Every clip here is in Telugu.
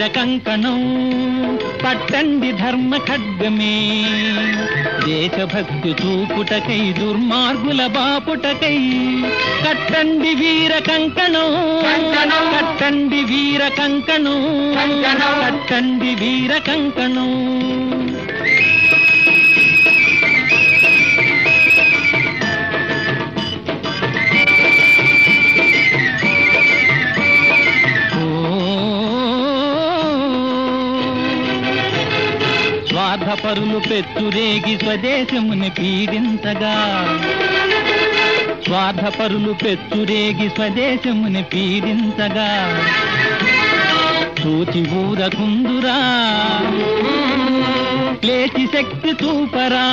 కంకణం పట్టండి ధర్మ ఖడ్గమే దేశభక్తి చూపుటకై దుర్మార్గుల బాపుటకై కట్టండి వీర కంకణం కంకణం. కట్టండి వీర కంకణం కంకణం. కట్టండి వీర కంకణం స్వార్థపరులు పెచ్చురేగి స్వదేశముని పీడించగా స్వార్థపరులు పెచ్చురేగి స్వదేశముని పీడించగా చూచి ఊరకుందురా లేచి శక్తి చూపరా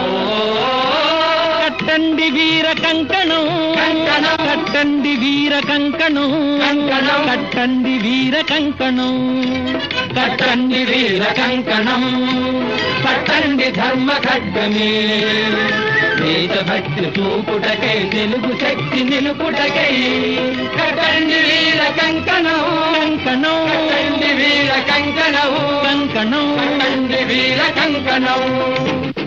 కట్టండి వీర కంకణం కంకణం. కట్టండి వీర కంకణం కంకణం. కట్టండి వీర కంకణం కట్టండి వీర కంకణం పట్టండి ధర్మ ఖడ్గమే దేశభక్తి చూపుటకై తెలుగు శక్తి నిలుపుటకై కట్టండి వీర కంకణం కంకణం కట్టండి వీర కంకణం కంకణం కట్టండి వీర కంకణం